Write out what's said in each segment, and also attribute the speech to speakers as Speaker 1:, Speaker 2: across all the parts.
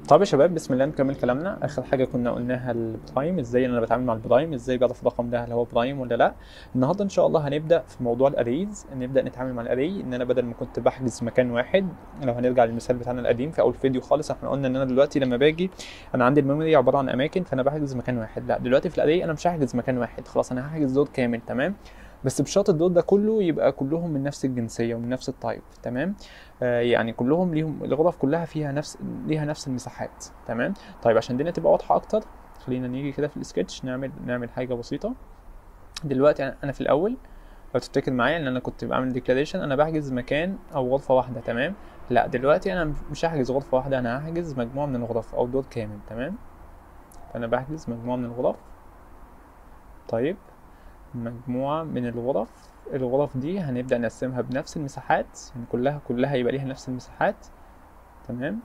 Speaker 1: طب يا شباب بسم الله نكمل كلامنا اخر حاجه كنا قلناها البرايم ازاي انا بتعامل مع البرايم ازاي بعرف الرقم ده هل هو برايم ولا لا النهارده ان شاء الله هنبدا في موضوع الاريز نبدا نتعامل مع الاري ان انا بدل ما كنت بحجز مكان واحد لو هنرجع للمثال بتاعنا القديم في اول فيديو خالص احنا قلنا ان انا دلوقتي لما باجي انا عندي الميموري عباره عن اماكن فانا بحجز مكان واحد لا دلوقتي في الاري انا مش هحجز مكان واحد خلاص انا هحجز دور كامل تمام بس بشرط الدور ده كله يبقى كلهم من نفس الجنسيه ومن نفس التايب تمام آه يعني كلهم ليهم الغرف كلها فيها نفس ليها نفس المساحات تمام طيب عشان الدنيا تبقى واضحه اكتر خلينا نيجي كده في السكتش نعمل نعمل حاجه بسيطه دلوقتي انا في الاول لو تفتكر معايا ان انا كنت بعمل ديكلاريشن انا بحجز مكان او غرفه واحده تمام لا دلوقتي انا مش هحجز غرفه واحده انا هحجز مجموعه من الغرف او دور كامل تمام فانا بحجز مجموعه من الغرف طيب مجموعة من الغرف الغرف دي هنبدأ نقسمها بنفس المساحات يعني كلها كلها يبقى ليها نفس المساحات تمام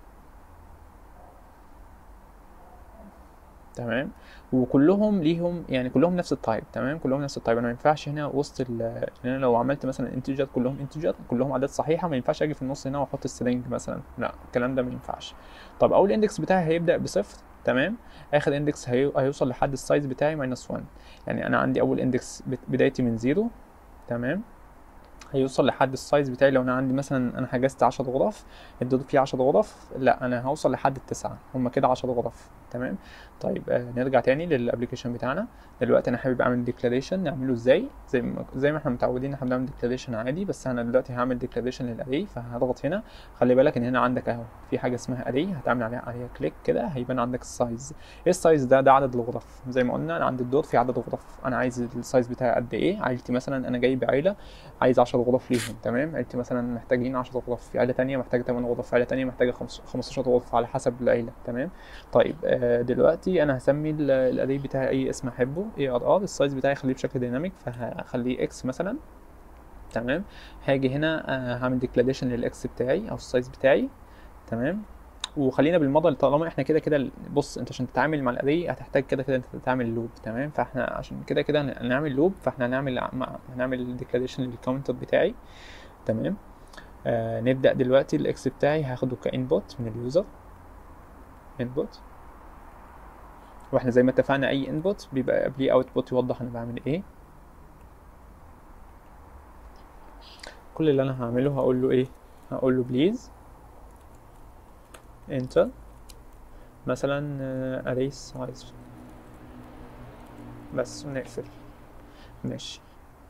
Speaker 1: تمام وكلهم ليهم يعني كلهم نفس التايب تمام كلهم نفس التايب انا ما ينفعش هنا وسط ال انا لو عملت مثلا انتجر كلهم انتجر كلهم اعداد صحيحه ما ينفعش اجي في النص هنا واحط سترينج مثلا لا الكلام ده ما ينفعش طب اول اندكس بتاعي هيبدا بصفر تمام اخر اندكس هي... هيوصل لحد السايز بتاعي ماينس 1 يعني انا عندي اول اندكس بدايتي من زيرو تمام هيوصل لحد السايز بتاعي لو انا عندي مثلا انا حجزت 10 غرف الدور فيه 10 غرف لا انا هوصل لحد التسعة هما كده 10 غرف تمام طيب آه نرجع تاني للابلكيشن بتاعنا دلوقتي انا حابب اعمل ديكلاريشن نعمله ازاي زي ما زي ما احنا متعودين احنا بنعمل ديكلاريشن عادي بس انا دلوقتي هعمل ديكلاريشن للاري فهضغط هنا خلي بالك ان هنا عندك اهو في حاجه اسمها اري هتعمل عليها عليها كليك كده هيبان عندك السايز ايه السايز ده ده عدد الغرف زي ما قلنا انا عندي الدور في عدد غرف انا عايز السايز بتاعي قد ايه عيلتي مثلا انا جايب عيله عايز 10 غرف ليهم تمام عيلتي مثلا محتاجين 10 غرف في عيله تانية محتاجه 8 غرف عيله تانية محتاجه 15 غرفه على حسب العيله تمام طيب آه دلوقتي انا هسمي الاري بتاعي اي اسم احبه اي ار ار السايز بتاعي اخليه بشكل ديناميك فهخليه اكس مثلا تمام هاجي هنا آه هعمل ديكلاريشن للاكس بتاعي او السايز بتاعي تمام وخلينا بالمضى طالما احنا كده كده بص انت عشان تتعامل مع الاري هتحتاج كده كده انت تعمل لوب تمام فاحنا عشان كده كده هنعمل لوب فاحنا هنعمل هنعمل ديكلاريشن للكاونتر بتاعي تمام آه نبدا دلوقتي الاكس بتاعي هاخده كانبوت من اليوزر انبوت واحنا زي ما اتفقنا اي انبوت بيبقى قبليه اوتبوت يوضح انا بعمل ايه كل اللي انا هعمله هقول له ايه هقول له بليز enter مثلا array size بس ونقفل ماشي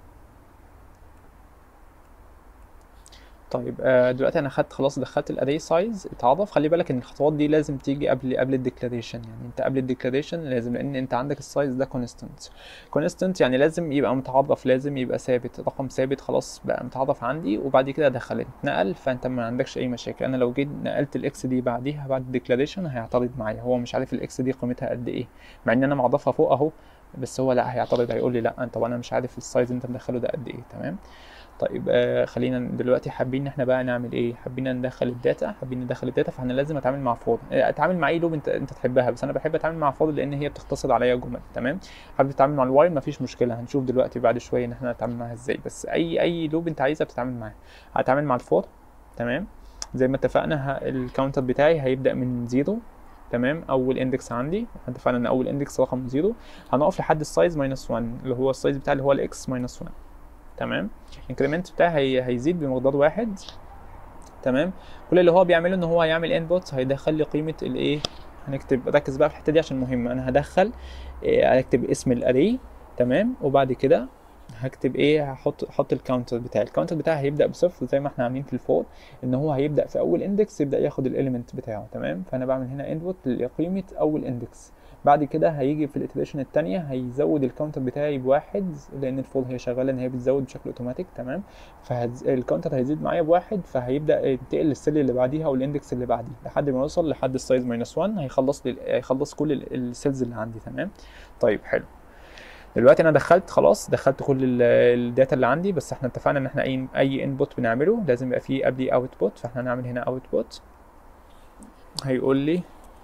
Speaker 1: طيب آه دلوقتي انا خدت خلاص دخلت الاري سايز اتعرف خلي بالك ان الخطوات دي لازم تيجي قبل قبل الديكلاريشن يعني انت قبل الديكلاريشن لازم لان انت عندك السايز ده كونستنت كونستنت يعني لازم يبقى متعرف لازم يبقى ثابت رقم ثابت خلاص بقى متعرف عندي وبعد كده دخلت نقل فانت ما عندكش اي مشاكل انا لو جيت نقلت الاكس دي بعديها بعد الديكلاريشن هيعترض معايا هو مش عارف الاكس دي قيمتها قد ايه مع ان انا معرفها فوق اهو بس هو لا هيعترض هيقول لي لا طب انا مش عارف السايز اللي انت مدخله ده قد ايه تمام طيب آه خلينا دلوقتي حابين ان احنا بقى نعمل ايه حابين ندخل الداتا حابين ندخل الداتا فاحنا لازم اتعامل مع فور اتعامل مع اي لوب انت انت تحبها بس انا بحب اتعامل مع فور لان هي بتختصر عليا جمل تمام حابب تتعامل مع الوايل مفيش مشكله هنشوف دلوقتي بعد شويه ان احنا نتعامل معاها ازاي بس اي اي لوب انت عايزها بتتعامل معاها هتعامل مع الفور تمام زي ما اتفقنا الكاونتر بتاعي هيبدا من زيرو تمام اول اندكس عندي احنا اتفقنا ان اول اندكس رقم زيرو هنقف لحد السايز ماينس 1 اللي هو السايز بتاعي اللي هو الاكس ماينس 1 تمام الانكريمنت بتاعي هي هيزيد بمقدار واحد تمام كل اللي هو بيعمله ان هو هيعمل انبوت هيدخل لي قيمه الايه هنكتب ركز بقى في الحته دي عشان مهمه انا هدخل إيه هكتب اسم الاري تمام وبعد كده هكتب ايه هحط احط الكاونتر بتاعي الكاونتر بتاعي هيبدا بصفر زي ما احنا عاملين في الفور ان هو هيبدا في اول اندكس يبدا ياخد الاليمنت بتاعه تمام فانا بعمل هنا انبوت لقيمه اول اندكس بعد كده هيجي في الاتريشن الثانيه هيزود الكاونتر بتاعي بواحد لان الفور هي شغاله ان هي بتزود بشكل اوتوماتيك تمام فالكاونتر هيزيد معايا بواحد فهيبدا ينتقل للسيل اللي بعديها او الاندكس اللي بعديه لحد ما يوصل لحد السايز ماينس 1 هيخلص لي هيخلص كل السيلز اللي عندي تمام طيب حلو دلوقتي انا دخلت خلاص دخلت كل الداتا اللي عندي بس احنا اتفقنا ان احنا اي اي انبوت بنعمله لازم يبقى فيه قبليه اوتبوت فاحنا هنعمل هنا اوتبوت هيقول لي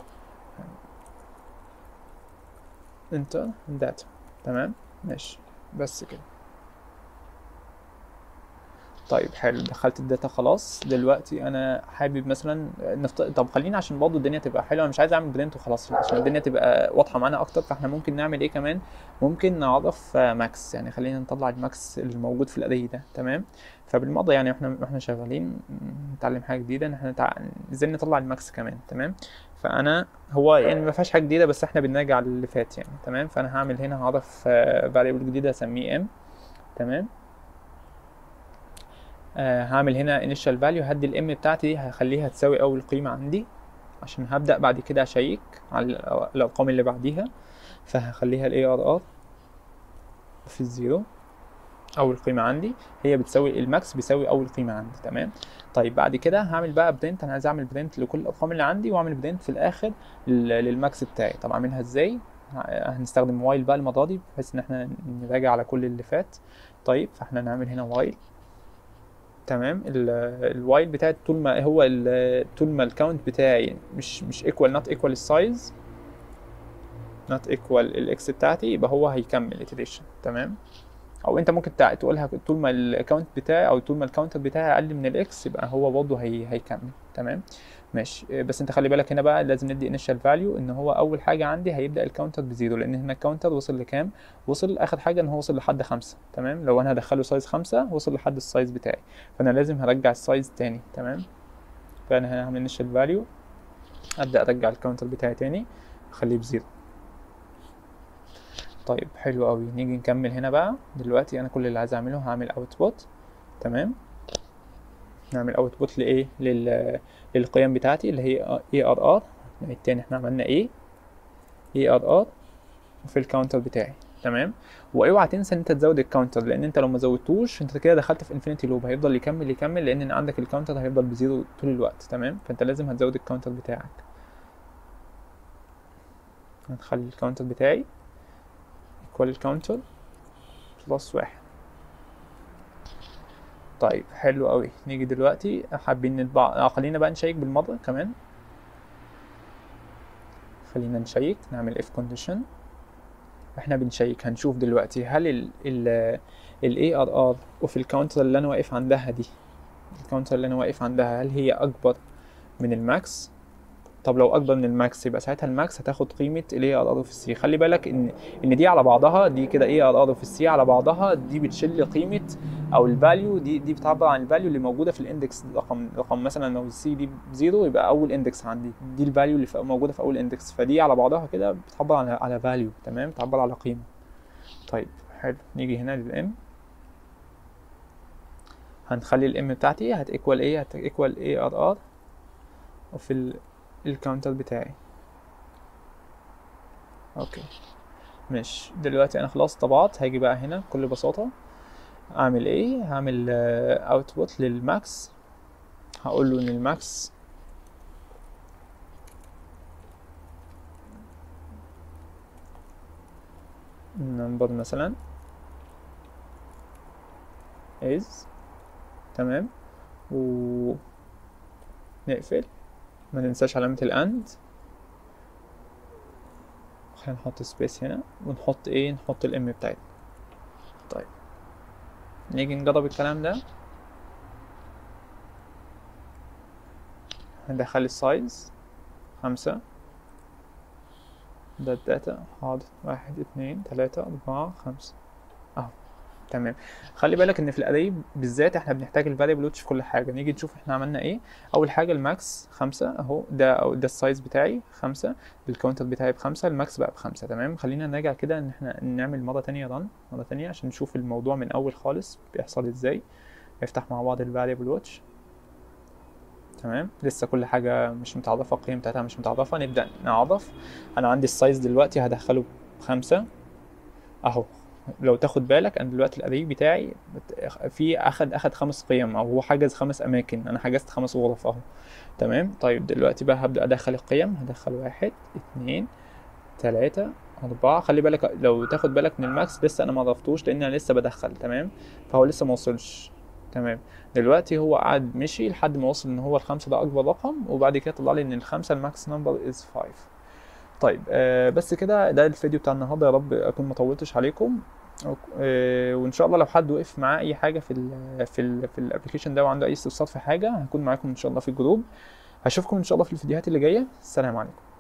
Speaker 1: انتر داتا تمام ماشي بس كده طيب حلو دخلت الداتا خلاص دلوقتي انا حابب مثلا نفت... طب خلينا عشان برضه الدنيا تبقى حلوه انا مش عايز اعمل برنت وخلاص عشان الدنيا تبقى واضحه معانا اكتر فاحنا ممكن نعمل ايه كمان ممكن نعرف آه، ماكس يعني خلينا نطلع الماكس اللي موجود في الاري ده تمام فبالماضي يعني احنا احنا شغالين نتعلم حاجه جديده ان احنا نتع... ازاي نطلع الماكس كمان تمام فانا هو يعني ما فيهاش حاجه جديده بس احنا بنراجع على اللي فات يعني تمام فانا هعمل هنا هعرف فاريبل جديد اسميه ام تمام آه هعمل هنا initial value هدي الام بتاعتي هخليها تساوي اول قيمة عندي عشان هبدأ بعد كده اشيك على الأ- الارقام اللي بعديها فهخليها ال ARR في الزيرو اول قيمة عندي هي بتساوي الماكس بيساوي اول قيمة عندي تمام طيب بعد كده هعمل بقى برنت انا عايز اعمل برنت لكل الارقام اللي عندي واعمل برنت في الاخر لل- للماكس بتاعي طب اعملها ازاي ه- هنستخدم وايل بقى المرة دي بحيث ان احنا نراجع على كل اللي فات طيب فاحنا نعمل هنا وايل تمام الوايل بتاعي طول ما هو ال- طول ما الكاونت بتاعي مش مش ايكوال نوت ايكوال السايز نوت ايكوال الاكس بتاعتي يبقى هو هيكمل iteration تمام او انت ممكن تع- تقولها طول ما الكاونت بتاعي او طول ما الكاونتر بتاعي اقل من الاكس يبقى هو برضه هي هيكمل تمام ماشي إيه، بس انت خلي بالك هنا بقى لازم ندي initial value ان هو اول حاجه عندي هيبدا الكاونتر بزيرو لان هنا الكاونتر وصل لكام وصل اخر حاجه ان هو وصل لحد خمسة تمام لو انا هدخله سايز خمسة وصل لحد السايز بتاعي فانا لازم هرجع السايز تاني تمام فانا هعمل initial value ابدا ارجع الكاونتر بتاعي تاني اخليه بزيرو طيب حلو قوي نيجي نكمل هنا بقى دلوقتي انا كل اللي عايز اعمله هعمل اوتبوت تمام نعمل اوتبوت لايه لل... للقيم بتاعتي اللي هي اي ار ار التاني احنا عملنا ايه اي ار ار في الكاونتر بتاعي تمام واوعى تنسى ان انت تزود الكاونتر لان انت لو ما زودتوش انت كده دخلت في انفينيتي لوب هيفضل يكمل يكمل لان عندك الكاونتر هيفضل بزيرو طول الوقت تمام فانت لازم هتزود الكاونتر بتاعك هنخلي الكاونتر بتاعي equal الكاونتر بلس واحد طيب حلو قوي نيجي دلوقتي حابين نطبع آه، خلينا بقى نشيك بالمرة كمان خلينا نشيك نعمل if condition احنا بنشيك هنشوف دلوقتي هل ال ال ال ARR وفي الكاونتر اللي انا واقف عندها دي الكاونتر اللي انا واقف عندها هل هي اكبر من الماكس طب لو اكبر من الماكس يبقى ساعتها الماكس هتاخد قيمه ال ARR في السي خلي بالك ان ان دي على بعضها دي كده ARR في السي على بعضها دي بتشيل قيمه او الفاليو دي دي بتعبر عن الفاليو اللي موجوده في الاندكس رقم رقم مثلا لو السي دي بزيرو يبقى اول اندكس عندي دي الفاليو اللي في- موجوده في اول اندكس فدي على بعضها كده بتعبر على على فاليو تمام بتعبر على قيمه طيب حلو نيجي هنا للام هنخلي الام بتاعتي هتيكوال ايه هتيكوال اي ار ار وفي ال الكاونتر بتاعي اوكي ماشي دلوقتي انا خلاص طبعت هاجي بقى هنا بكل بساطة اعمل ايه هعمل اوتبوت للماكس هقول له ان الماكس نمبر مثلا is تمام و نقفل ما ننساش علامة الاند خلينا نحط سبيس هنا ونحط ايه نحط الام بتاعتنا طيب نيجي نجرب الكلام ده هندخل السايز خمسة ده الداتا حاضر واحد اتنين تلاتة أربعة خمسة أهو تمام خلي بالك ان في الاري بالذات احنا بنحتاج الفاريبل في كل حاجه نيجي نشوف احنا عملنا ايه اول حاجه الماكس خمسة اهو ده أو ده السايز بتاعي خمسة الكاونتر بتاعي بخمسة الماكس بقى بخمسة تمام خلينا نراجع كده ان احنا نعمل مره تانية رن مره تانية عشان نشوف الموضوع من اول خالص بيحصل ازاي نفتح مع بعض الفاريبل واتش تمام لسه كل حاجه مش متعرفه القيم بتاعتها مش متعرفه نبدا نعرف انا عندي السايز دلوقتي هدخله بخمسة اهو لو تاخد بالك انا دلوقتي الاري بتاعي بت- في اخد اخد خمس قيم او هو حجز خمس اماكن انا حجزت خمس غرف اهو تمام طيب دلوقتي بقى هبدا ادخل القيم هدخل واحد اتنين تلاتة أربعة خلي بالك لو تاخد بالك من الماكس لسه أنا معرفتوش لأن أنا لسه بدخل تمام فهو لسه موصلش تمام دلوقتي هو قعد مشي لحد ما وصل إن هو الخمسة ده أكبر رقم وبعد كده طلع لي إن الخمسة الماكس نمبر از فايف طيب آه بس كده ده الفيديو بتاع النهارده يا رب أكون مطولتش عليكم أوك- آه، وان شاء الله لو حد وقف معاه اي حاجه في ال في ال في الابلكيشن ده وعنده اي استفسار في حاجه هكون معاكم ان شاء الله في الجروب هشوفكم ان شاء الله في الفيديوهات اللي جايه السلام عليكم